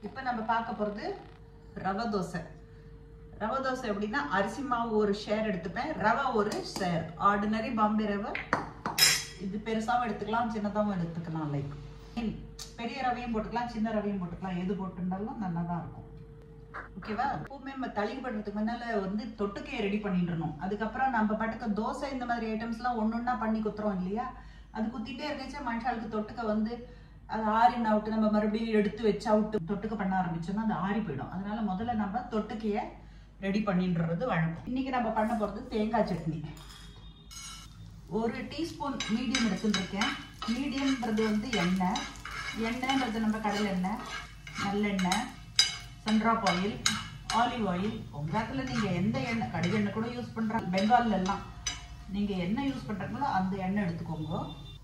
இப்போ நம்ம பார்க்க போகிறது ரவை தோசை ரவை தோசை எப்படின்னா அரிசி மாவு ஒரு ஷேர் எடுத்துப்பேன் ரவை ஒரு ஷேர் ஆர்டினரி பாம்பே ரவை இது பெருசாகவும் எடுத்துக்கலாம் சின்னதாகவும் எடுத்துக்கலாம் லைக் பெரிய ரவையும் போட்டுக்கலாம் சின்ன ரவையும் போட்டுக்கலாம் எது போட்டுருந்தாலும் நல்லா தான் இருக்கும் ஓகேவா எப்பவுமே நம்ம தளிக்கு பண்ணுறதுக்கு முன்னால வந்து தொட்டுக்கையை ரெடி பண்ணிட்டுருணும் அதுக்கப்புறம் நம்ம பாட்டுக்கு தோசை இந்த மாதிரி ஐட்டம்ஸ்லாம் ஒன்று ஒன்றா பண்ணி குத்துறோம் இல்லையா அது குத்திட்டே இருக்கச்சா மனுஷாளுக்கு தொட்டுக்க வந்து அது ஆறின அவுட்டு நம்ம மறுபடியும் எடுத்து வச்சு அவுட்டு தொட்டுக்க பண்ண ஆரம்பிச்சோம்னா அது ஆறி போயிடும் அதனால முதல்ல நம்ம தொட்டுக்கைய ரெடி பண்ணின்றது வழக்கம் இன்னைக்கு நம்ம பண்ண போகிறது தேங்காய் சட்னி ஒரு டீஸ்பூன் மீடியம் எடுத்துட்டுருக்கேன் மீடியம்ன்றது வந்து எண்ணெய் எண்ணெய்ன்றது நம்ம கடலை எண்ணெய் நல்லெண்ணெய் சன்ட்ராப் ஆயில் ஆலிவ் ஆயில் உங்கள் நீங்கள் எந்த எண்ணெய் கடுகு எண்ணெய் கூட யூஸ் பண்ணுறாங்க பெங்கால்ல எல்லாம் நீங்கள் என்ன யூஸ் பண்ணுறீங்களோ அந்த எண்ணெய் எடுத்துக்கோங்க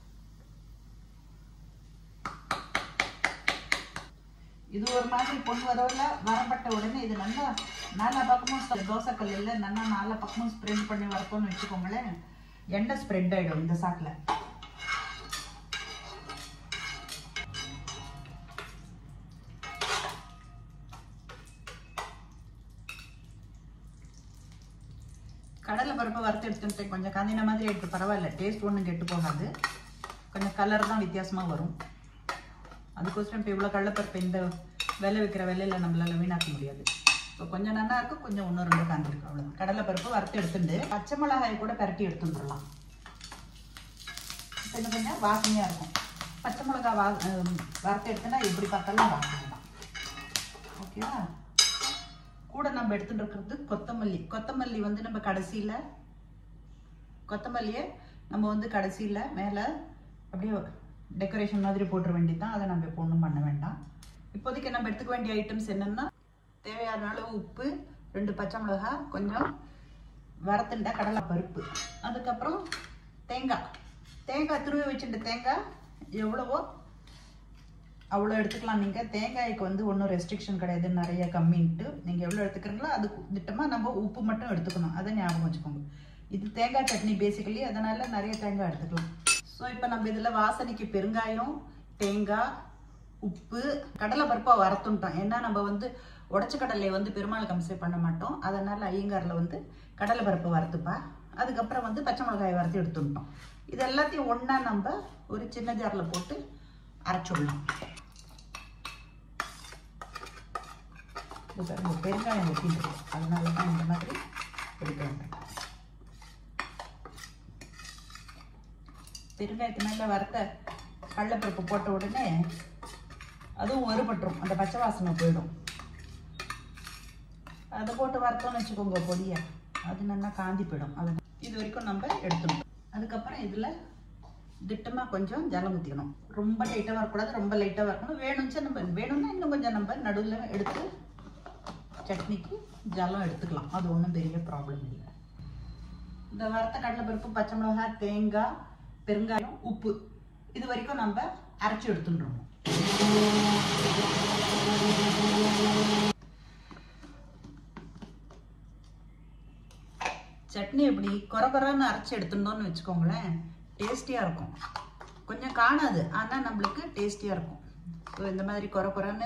இது ஒரு மாதிரி பொண்ணு வரவில்ல வரப்பட்ட உடனே இது நல்லா நாலா பக்கமும் தோசை கல்லில் நல்லா நாலா பக்கமும் ஸ்ப்ரெட் பண்ணி வரப்போன்னு வச்சுக்கோங்களேன் எண்ணெய் ஸ்ப்ரெட் ஆகிடும் இந்த சாக்கில் கடலை பருப்பை வறுத்து எடுத்துட்டு கொஞ்சம் கந்தின மாதிரி எடுத்து பரவாயில்ல டேஸ்ட் ஒன்றும் கெட்டு போகாது கொஞ்சம் கலர் தான் வித்தியாசமாக வரும் அதுக்கோசரம் இப்போ இவ்வளோ கடலைப்பருப்பு இந்த விலை விற்கிற விலையில் நம்மளால வீணாக்க முடியாது இப்போ கொஞ்சம் நல்லா இருக்கும் கொஞ்சம் ஒன்று ரெண்டு காந்திருக்கு அவ்வளோ கடலைப்பருப்பு வறுத்து எடுத்துட்டு பச்சை மிளகாய் கூட பரட்டி எடுத்துட்டுலாம் கொஞ்சம் கொஞ்சம் வாசனையாக இருக்கும் பச்சை மிளகா வா வறுத்து எடுத்தோன்னா எப்படி பார்த்தாலும் வாசனை தான் ஓகேவா கூட நம்ம எடுத்துட்டு இருக்கிறது கொத்தமல்லி கொத்தமல்லி வந்து நம்ம கடைசியில் கொத்தமல்லியை நம்ம வந்து கடைசியில் மேலே அப்படியே டெக்கரேஷன் மாதிரி போட்டுற வேண்டியது அதை நம்ம இப்போ ஒன்றும் பண்ண வேண்டாம் இப்போதைக்கு நம்ம எடுத்துக்க வேண்டிய ஐட்டம்ஸ் என்னென்னா தேவையான அளவு உப்பு ரெண்டு பச்சை மிளகா கொஞ்சம் வரத்துண்ட கடலை பருப்பு அதுக்கப்புறம் தேங்காய் தேங்காய் துருவி வச்சுட்ட தேங்காய் எவ்வளவோ அவ்வளோ எடுத்துக்கலாம் நீங்கள் தேங்காய்க்கு வந்து ஒன்றும் ரெஸ்ட்ரிக்ஷன் கிடையாது நிறைய கம்மின்ட்டு நீங்கள் எவ்வளோ எடுத்துக்கிறீங்களோ அது திட்டமாக நம்ம உப்பு மட்டும் எடுத்துக்கணும் அதை ஞாபகம் வச்சுக்கோங்க இது தேங்காய் சட்னி பேசிக்கலி அதனால் நிறைய தேங்காய் எடுத்துக்கலாம் ஸோ இப்போ நம்ம இதில் வாசனைக்கு பெருங்காயம் தேங்காய் உப்பு கடலை பருப்பாக வறுத்துட்டோம் ஏன்னா நம்ம வந்து உடச்ச கடலையை வந்து பெருமாள் கம்சை பண்ண மாட்டோம் அதனால் ஐயங்காரில் வந்து கடலை பருப்பு வறுத்துப்பா அதுக்கப்புறம் வந்து பச்சை மிளகாயை வறுத்து எடுத்துட்டோம் இது எல்லாத்தையும் ஒன்றா நம்ம ஒரு சின்ன ஜாரில் போட்டு அரைச்சிடலாம் இது பாருங்க பெருங்காயம் ஒட்டிட்டு அதனால தான் இந்த மாதிரி எடுக்கிறேன் பெருங்காயத்து மேலே வறுத்த கடலைப்பருப்பு போட்ட உடனே அதுவும் வறுபட்டுரும் அந்த பச்சை வாசனை போயிடும் அதை போட்டு வறுத்தோம்னு வச்சுக்கோங்க பொடியை அது நல்லா காந்தி போயிடும் அது இது வரைக்கும் நம்ம எடுத்துடணும் அதுக்கப்புறம் இதில் திட்டமாக கொஞ்சம் ஜலம் ஊற்றிக்கணும் ரொம்ப லைட்டாக வரக்கூடாது ரொம்ப லைட்டாக வரக்கணும் வேணும்ச்சா நம்ம வேணும்னா இன்னும் கொஞ்சம் நம்ம நடுவில் எடுத்து சட்னிக்கு ஜலம் எடுத்துக்கலாம் அது ஒன்றும் பெரிய ப்ராப்ளம் இல்லை இந்த வறுத்த கடலைப்பருப்பு பச்சை மிளகாய் தேங்காய் பெருங்காயம் உப்பு இது வரைக்கும் நம்ம அரைச்சி எடுத்துடுறோம் சட்னி எப்படி குறை குறைன்னு அரைச்சி எடுத்துட்டோம்னு வச்சுக்கோங்களேன் டேஸ்டியாக இருக்கும் கொஞ்சம் காணாது ஆனால் நம்மளுக்கு டேஸ்டியாக இருக்கும் ஸோ இந்த மாதிரி குறை குறைன்னு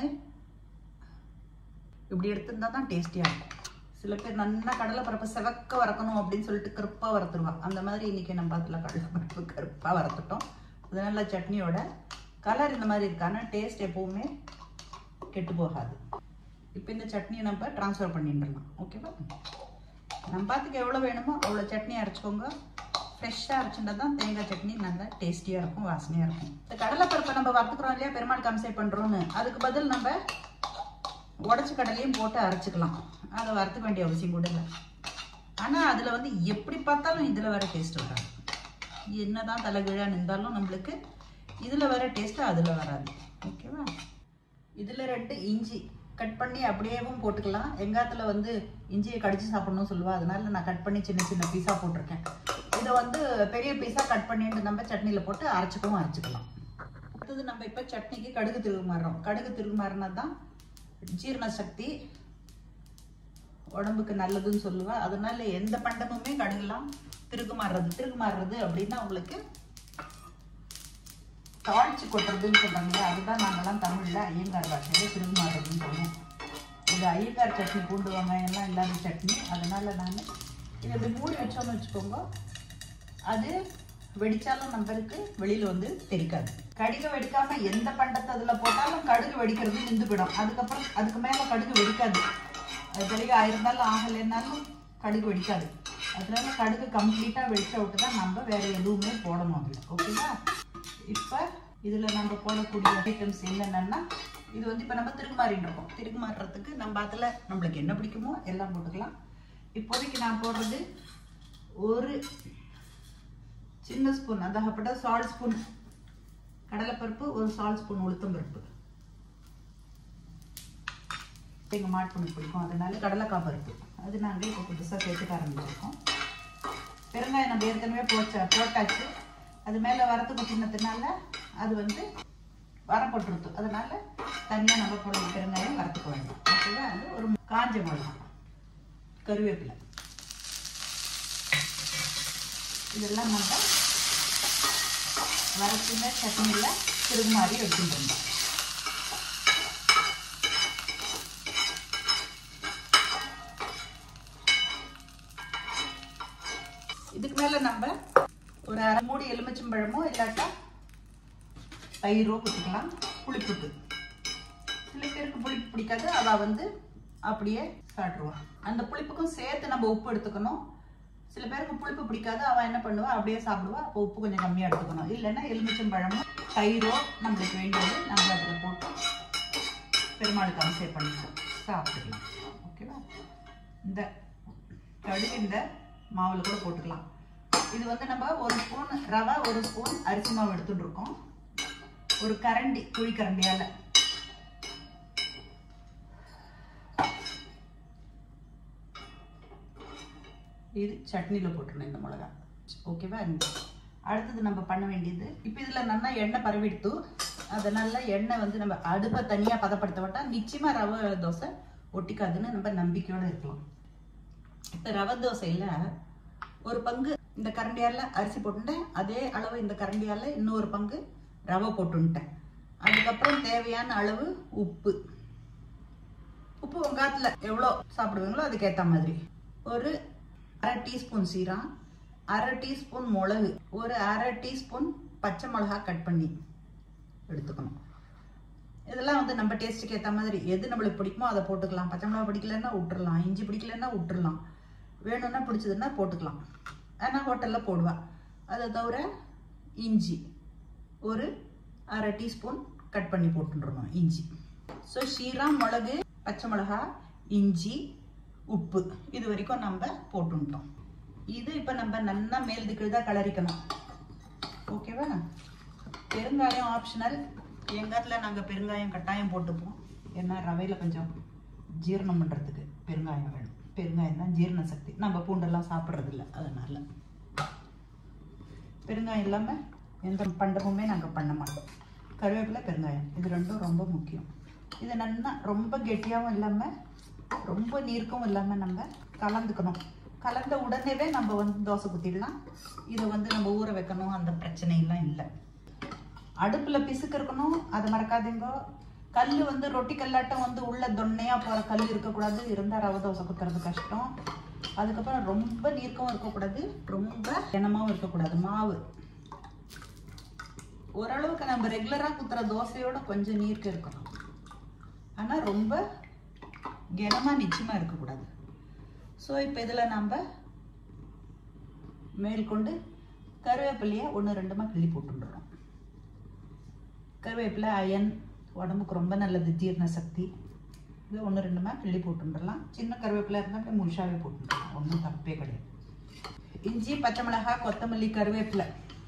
இப்படி எடுத்திருந்தா தான் டேஸ்டியாக இருக்கும் சில பேர் நல்லா கடலை பருப்பு செவக்க வறக்கணும் அப்படின்னு சொல்லிட்டு கருப்பாக வறுத்துருவா அந்த மாதிரி இன்றைக்கி நம்ம அதில் கடலை பருப்பு கருப்பாக வறுத்துட்டோம் அது நல்ல சட்னியோட கலர் இந்த மாதிரி இருக்கு ஆனால் டேஸ்ட் எப்போவுமே கெட்டு போகாது இப்போ இந்த சட்னியை நம்ம ட்ரான்ஸ்ஃபர் பண்ணிட்டுலாம் ஓகேவா நம்ம பார்த்துக்கு எவ்வளோ வேணுமோ அவ்வளோ சட்னி அரைச்சிக்கோங்க ஃப்ரெஷ்ஷாக அரைச்சுட்டா தான் தேங்காய் சட்னி நல்லா டேஸ்டியாக இருக்கும் வாசனையாக இருக்கும் இந்த கடலைப்பருப்பை நம்ம வறுத்துக்கிறோம் இல்லையா பெருமாள் கம்சை பண்ணுறோன்னு அதுக்கு பதில் நம்ம உடச்ச கடலையும் போட்டு அரைச்சிக்கலாம் அதை வறுத்துக்க வேண்டிய அவசியம் கூட இல்லை ஆனால் அதில் வந்து எப்படி பார்த்தாலும் இதில் வர டேஸ்ட் வராது என்னதான் தலைகீழாக நின்றாலும் நம்மளுக்கு இதில் வர டேஸ்ட்டு அதில் வராது ஓகேவா இதில் ரெண்டு இஞ்சி கட் பண்ணி அப்படியேவும் போட்டுக்கலாம் எங்காத்தில் வந்து இஞ்சியை கடிச்சு சாப்பிடணும்னு சொல்லுவா அதனால நான் கட் பண்ணி சின்ன சின்ன பீஸாக போட்டிருக்கேன் இதை வந்து பெரிய பீஸாக கட் பண்ணிட்டு நம்ம சட்னியில் போட்டு அரைச்சிக்கவும் அரைச்சிக்கலாம் அடுத்தது நம்ம இப்போ சட்னிக்கு கடுகு திருகு மாறுறோம் கடுகு திருகு மாறினா தான் ஜீரண சக்தி உடம்புக்கு நல்லதுன்னு சொல்லுவா அதனால எந்த பண்டமுமே கடுகுலாம் திருகு மாறுறது திருகு மாறுறது அப்படின்னா உங்களுக்கு தாளிச்சு கொட்டுறதுன்னு சொல்றாங்க அதுதான் நாங்கெல்லாம் தமிழ்ல ஐயங்கார் பாஷையில திருகு மாறுறதுன்னு சொல்றோம் இது ஐயங்கார் சட்னி பூண்டு வெங்காயம் எல்லாம் இல்லாத சட்னி அதனால நான் இதை இப்படி மூடி வச்சோம்னு வச்சுக்கோங்க அது வெடிச்சாலும் நம்மளுக்கு வெளியில வந்து தெரிக்காது கடுகு வெடிக்காம எந்த பண்டத்தை அதில் போட்டாலும் கடுகு வெடிக்கிறது நின்று போயிடும் அதுக்கப்புறம் அதுக்கு மேலே கடுகு வெடிக்காது அது தெளிவாக ஆயிருந்தாலும் ஆகலைன்னாலும் கடுகு வெடிக்காது அதனால கடுகு கம்ப்ளீட்டாக வெடிச்ச விட்டு தான் நம்ம வேற எதுவுமே போடணும் அதில் ஓகேவா இப்போ இதில் நம்ம போடக்கூடிய ஐட்டம்ஸ் என்னென்னா இது வந்து இப்போ நம்ம திருக்குமாறின்னு இருக்கோம் திருக்குமாறுறதுக்கு நம்ம அதில் நம்மளுக்கு என்ன பிடிக்குமோ எல்லாம் போட்டுக்கலாம் இப்போதைக்கு நான் போடுறது ஒரு சின்ன ஸ்பூன் அதாகப்பட்ட சால்ட் ஸ்பூன் கடலைப்பருப்பு ஒரு சால்ட் ஸ்பூன் உளுத்தம் பருப்பு எங்கள் மாட்டுக்கு பிடிக்கும் அதனால கடலைக்காய் பருப்பு அது நாங்கள் இப்போ புதுசாக சேர்த்துக்க ஆரம்பிச்சிருக்கோம் பெருங்காயம் நம்ம ஏற்கனவே போச்ச போட்டாச்சு அது மேலே வரத்து கொட்டினதுனால அது வந்து வரப்பட்டுருது அதனால தனியாக நம்ம போடுற பெருங்காயம் வரத்துக்க வேண்டாம் ஓகேவா அது ஒரு காஞ்ச மிளகா கருவேப்பிலை இதெல்லாம் நம்ம வரத்துங்க சட்னியில் திருமாறி எடுத்துட்டு இருந்தோம் இதுக்கு மேல நம்ம ஒரு அரை மூடி எலுமிச்சம்பழமோ இல்லாட்டா தயிரோ ஊற்றிக்கலாம் புளிப்புக்கு சில பேருக்கு புளிப்பு பிடிக்காது அவ வந்து அப்படியே சாப்பிடுவான் அந்த புளிப்புக்கும் சேர்த்து நம்ம உப்பு எடுத்துக்கணும் சில பேருக்கு புளிப்பு பிடிக்காது அவன் என்ன பண்ணுவா அப்படியே சாப்பிடுவா அப்போ உப்பு கொஞ்சம் கம்மியாக எடுத்துக்கணும் இல்லைன்னா எலுமிச்சம்பழமும் தயிரோ நம்மளுக்கு வேண்டியது நம்ம அதில் போட்டு பெருமாளுக்கு அபிஷேகம் பண்ணிக்கலாம் சாப்பிட்டுக்கலாம் ஓகேவா இந்த கடுகு இந்த மாவில் கூட போட்டுக்கலாம் இது வந்து நம்ம ஒரு ஸ்பூன் ரவை ஒரு ஸ்பூன் அரிசி மாவு எடுத்துட்டு இருக்கோம் ஒரு கரண்டி குழி கரண்டியால் இது சட்னியில் போட்டுருணும் இந்த மிளகா ஓகேவா அடுத்தது நம்ம பண்ண வேண்டியது இப்போ இதில் நல்லா எண்ணெய் பரவிடுத்து அதை நல்லா எண்ணெய் வந்து நம்ம அடுப்பை தனியாக பதப்படுத்த விட்டால் நிச்சயமாக ரவை தோசை ஒட்டிக்காதுன்னு நம்ம நம்பிக்கையோடு இருக்கலாம் இப்போ ரவை தோசையில் ஒரு பங்கு இந்த கரண்டியால் அரிசி போட்டுட்டேன் அதே அளவு இந்த கரண்டியால் இன்னொரு பங்கு ரவை போட்டுன்ட்டேன் அதுக்கப்புறம் தேவையான அளவு உப்பு உப்பு உங்காத்தில் எவ்வளோ சாப்பிடுவீங்களோ அதுக்கேற்ற மாதிரி ஒரு அரை டீஸ்பூன் சீரகம் அரை டீஸ்பூன் மிளகு ஒரு அரை டீஸ்பூன் பச்சை மிளகா கட் பண்ணி எடுத்துக்கணும் இதெல்லாம் வந்து நம்ம டேஸ்ட்டுக்கு ஏற்ற மாதிரி எது நம்மளுக்கு பிடிக்குமோ அதை போட்டுக்கலாம் பச்சை மிளகா பிடிக்கலன்னா விட்டுறலாம் இஞ்சி பிடிக்கலன்னா விட்டுறலாம் வேணும்னா பிடிச்சதுன்னா போட்டுக்கலாம் ஆனால் ஹோட்டலில் போடுவா அதை தவிர இஞ்சி ஒரு அரை டீஸ்பூன் கட் பண்ணி போட்டுருணும் இஞ்சி ஸோ ஷீரா மிளகு பச்சை மிளகா இஞ்சி உப்பு இது வரைக்கும் நம்ம போட்டுட்டோம் இது இப்போ நம்ம நல்லா மேல் திக்கிட்டு கலரிக்கணும் ஓகேவா பெருங்காயம் ஆப்ஷனல் எங்காத்தில் நாங்கள் பெருங்காயம் கட்டாயம் போட்டுப்போம் ஏன்னா ரவையில் கொஞ்சம் ஜீரணம் பண்ணுறதுக்கு பெருங்காயம் வேணும் பெருங்காயம் தான் ஜீரண சக்தி நம்ம பூண்டெல்லாம் சாப்பிட்றது இல்லை அதனால பெருங்காயம் இல்லாமல் எந்த பண்டமுமே நாங்கள் பண்ண மாட்டோம் கருவேப்பிலை பெருங்காயம் இது ரெண்டும் ரொம்ப முக்கியம் இது நல்லா ரொம்ப கெட்டியாகவும் இல்லாமல் ரொம்ப நீர்க்கவும் இல்லாமல் நம்ம கலந்துக்கணும் கலந்த உடனேவே நம்ம வந்து தோசை குத்திடலாம் இதை வந்து நம்ம ஊற வைக்கணும் அந்த பிரச்சனையெல்லாம் இல்லை அடுப்பில் பிசுக்கு இருக்கணும் அதை மறக்காதீங்க கல் வந்து ரொட்டி கல்லாட்டம் வந்து உள்ள தொன்னையாக போகிற கல் இருக்கக்கூடாது இருந்தால் ரவை தோசை குத்துறது கஷ்டம் அதுக்கப்புறம் ரொம்ப நீர்க்கவும் இருக்கக்கூடாது ரொம்ப கனமாகவும் இருக்கக்கூடாது மாவு ஓரளவுக்கு நம்ம ரெகுலராக குத்துற தோசையோட கொஞ்சம் நீர்க்கு இருக்கணும் ஆனால் ரொம்ப கனமாக நிச்சயமாக இருக்கக்கூடாது ஸோ இப்போ இதில் நம்ம மேற்கொண்டு கருவேப்பிலையை ஒன்று ரெண்டுமா கிள்ளி போட்டுடுறோம் கருவேப்பிலை அயன் உடம்புக்கு ரொம்ப நல்லது ஜீரண சக்தி இது ஒன்று ரெண்டுமா கிள்ளி போட்டுடலாம் சின்ன கருவேப்பிலை இருந்தால் அப்படியே முழுசாவே போட்டுடலாம் ஒன்றும் தப்பே கிடையாது இஞ்சி பச்சை மிளகாய் கொத்தமல்லி கருவேப்பிலை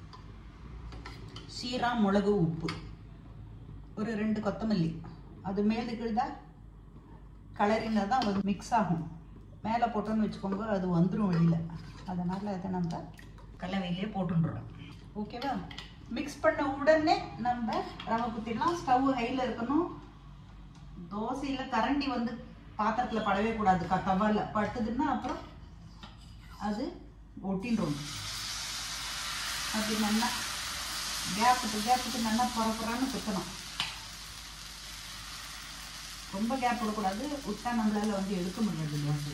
சீரா மிளகு உப்பு ஒரு ரெண்டு கொத்தமல்லி அது மேலே கீழ்தான் கலரினா தான் வந்து மிக்ஸ் ஆகும் மேலே போட்டோன்னு வச்சுக்கோங்க அது வந்துடும் வெளியில் அதனால் அதை நம்ம கலவையிலே போட்டுன்றோம் ஓகேவா மிக்ஸ் பண்ண உடனே நம்ம ரவை குத்திடலாம் ஸ்டவ் ஹையில் இருக்கணும் தோசையில் கரண்டி வந்து பாத்திரத்தில் படவே கூடாது க தவால பட்டுதுன்னா அப்புறம் அது ஒட்டின்றோம் அப்படி நல்லா கேப்புக்கு கேப்புக்கு நல்லா புறப்புறான்னு குத்தணும் ரொம்ப கேப் விடக்கூடாது விட்டா நம்மளால வந்து எடுக்க முடியாது தோசை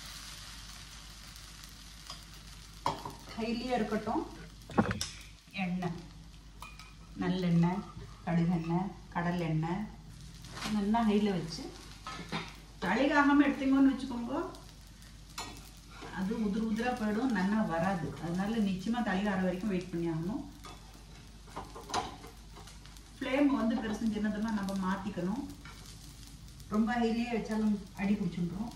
ஹைலியே இருக்கட்டும் எண்ணெய் நல்லெண்ணெய் கடுகெண்ணெய் கடல் எண்ணெய் நல்லா ஹையில் வச்சு தலைகாகாமல் எடுத்தீங்கன்னு வச்சுக்கோங்க அது உதிர் உதிரா போயிடும் நல்லா வராது அதனால நிச்சயமாக தலைகார வரைக்கும் வெயிட் பண்ணி ஆகணும் ஃப்ளேம் வந்து பெருசு சின்னதுமா நம்ம மாற்றிக்கணும் ரொம்ப ஹைலியே வச்சாலும் அடி பிடிச்சின்றோம்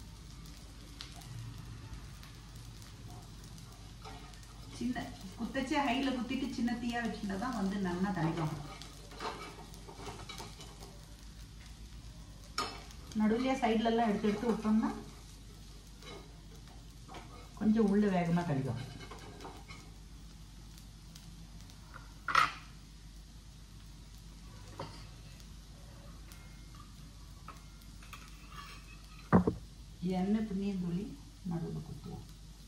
சின்ன குத்தச்சே ஹையில் குத்திட்டு சின்ன தீயா வச்சுருந்தா தான் வந்து நல்லா தலைக்காகும் நடுவுலயே சைடுல எல்லாம் எடுத்து எடுத்து விட்டோம்னா கொஞ்சம் உள்ள வேகமா கழிக்கும் எண்ணெய் புண்ணியம் துளி நடுவில் குத்துவோம்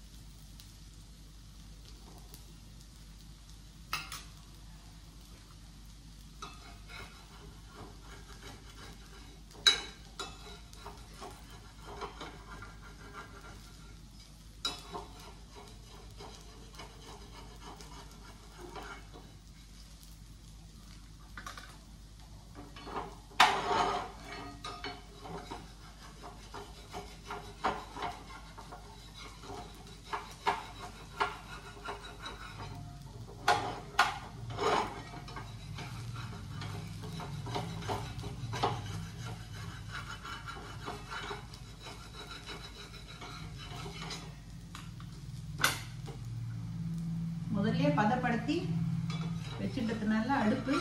முதல்லயே பதப்படுத்தி வச்சுட்டதுனால அடுப்பு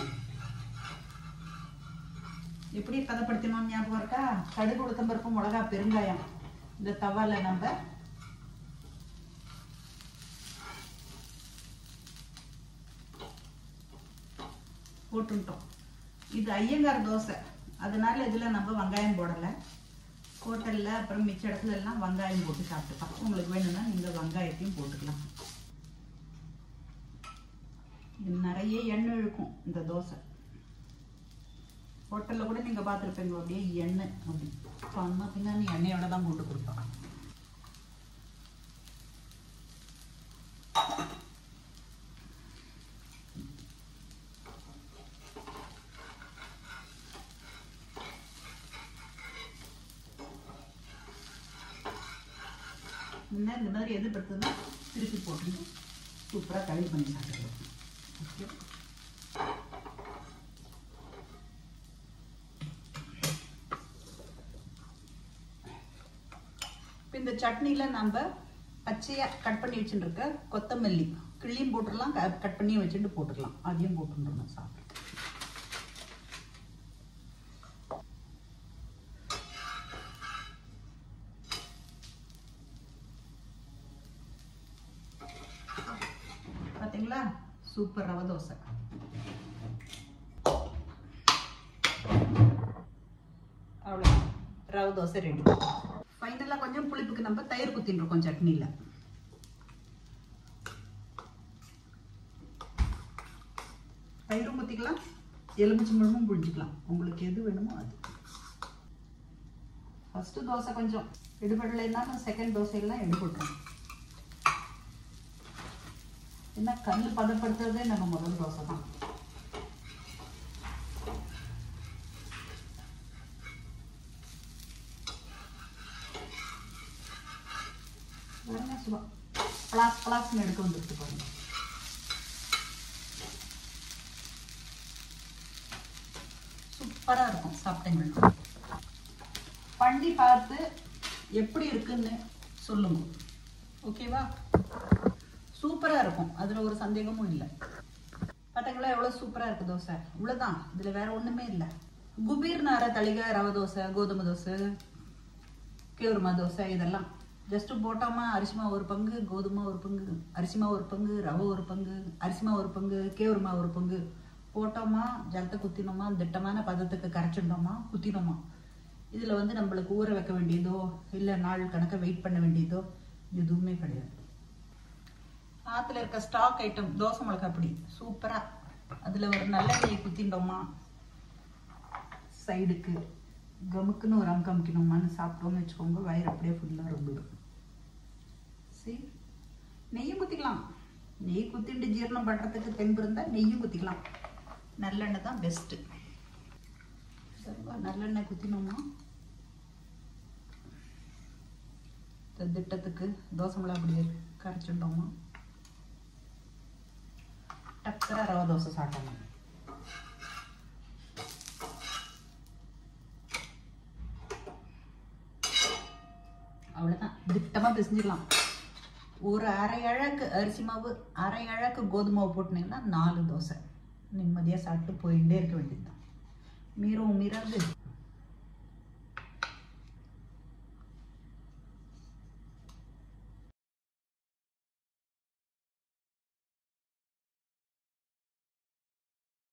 எப்படி பதப்படுத்தினோம் ஞாபகம் இருக்கா கடுகு உளுத்தம்பருப்பு மிளகா பெருங்காயம் இந்த தவால நம்ம போட்டுட்டோம் இது ஐயங்கார் தோசை அதனால இதுல நம்ம வெங்காயம் போடலை ஹோட்டல்ல அப்புறம் மிச்ச இடத்துல எல்லாம் வெங்காயம் போட்டு சாப்பிட்டுக்கலாம் உங்களுக்கு வேணும்னா நீங்க வெங்காயத்தையும் போட்டுக்கலாம் இது நிறைய எண்ணெய் இழுக்கும் இந்த தோசை ஹோட்டலில் கூட நீங்கள் பார்த்துருப்பீங்க அப்படியே எண்ணெய் அப்படி இப்போ அம்மா பின்னாடி எண்ணெயோட தான் போட்டு கொடுப்பாங்க முன்ன இந்த மாதிரி எது படுத்துனா திருப்பி போட்டுங்க சூப்பராக கழுவி பண்ணி சாப்பிட்டுக்கலாம் ஓகே இப்போ இந்த சட்னியில் நம்ம பச்சையாக கட் பண்ணி வச்சுருக்க கொத்தமல்லி கிள்ளியும் போட்டுடலாம் கட் பண்ணி வச்சுட்டு போட்டுக்கலாம் அதையும் போட்டுருணும் சாப்பிட்டு பார்த்தீங்களா சூப்பர் ரவை தோசை அவ்வளோ ரவை தோசை ரெடி ஃபைனலாக கொஞ்சம் புளிப்புக்கு நம்ம தயிர் குத்தின்னு சட்னியில் தயிரும் குத்திக்கலாம் எலுமிச்சம்பழமும் புழிஞ்சிக்கலாம் உங்களுக்கு எது வேணுமோ அது ஃபஸ்ட்டு தோசை கொஞ்சம் எடுபடலைன்னா செகண்ட் தோசையெல்லாம் எடுபட்டுரும் என்ன கல் பதப்படுத்துறதே நம்ம முதல் தோசை தான் பாருங்க சுபா பலாஸ் பலாஸ்னு எடுக்க வந்துருக்கு பாருங்க சூப்பராக இருக்கும் சாப்பிட்டீங்கன்னா பண்ணி பார்த்து எப்படி இருக்குன்னு சொல்லுங்க ஓகேவா சூப்பராக இருக்கும் அதில் ஒரு சந்தேகமும் இல்லை பார்த்தீங்களா எவ்வளோ சூப்பராக இருக்குது தோசை இவ்வளோதான் இதில் வேற ஒன்றுமே இல்லை குபீர் நார தளிகை ரவை தோசை கோதுமை தோசை கேவுருமா தோசை இதெல்லாம் ஜஸ்ட்டு போட்டோமா அரிசிமா ஒரு பங்கு கோதுமை ஒரு பங்கு அரிசிமா ஒரு பங்கு ரவை ஒரு பங்கு அரிசிமா ஒரு பங்கு கேவுருமா ஒரு பங்கு போட்டோமா ஜலத்தை குத்தினோமா திட்டமான பதத்துக்கு கரைச்சிட்டோமா குத்தினோமா இதில் வந்து நம்மளுக்கு ஊற வைக்க வேண்டியதோ இல்லை நாள் கணக்க வெயிட் பண்ண வேண்டியதோ எதுவுமே கிடையாது ஆற்றுல இருக்க ஸ்டாக் ஐட்டம் தோசை மிளகா அப்படி சூப்பராக அதில் ஒரு நல்லெண்ணெயை குத்திட்டோமா சைடுக்கு கமுக்குன்னு ஒரு அமுக்கு அமுக்கணுமான்னு சாப்பிட்டோம்னு வச்சுக்கோங்க வயிறு அப்படியே ஃபுல்லாக ரொம்பிடும் சரி நெய்யும் குத்திக்கலாம் நெய் குத்திட்டு ஜீரணம் பண்ணுறதுக்கு தெம்பு இருந்தால் நெய்யும் குத்திக்கலாம் நல்லெண்ணெய் தான் பெஸ்ட்டு சரிவா நல்லெண்ணெய் குத்தினோமா இந்த திட்டத்துக்கு தோசை மிளகா அப்படியே கரைச்சிட்டோமா டக்கர ரவை தோசை சாப்பிடணும் அவ்வளோதான் திட்டமாக பிசைஞ்சிடலாம் ஒரு அரை அழகு அரிசி மாவு அரை அழகு கோதுமை மாவு போட்டுனீங்கன்னா நாலு தோசை நிம்மதியாக சாப்பிட்டு போயிட்டே இருக்க வேண்டியதுதான் மீறவும் மீறாது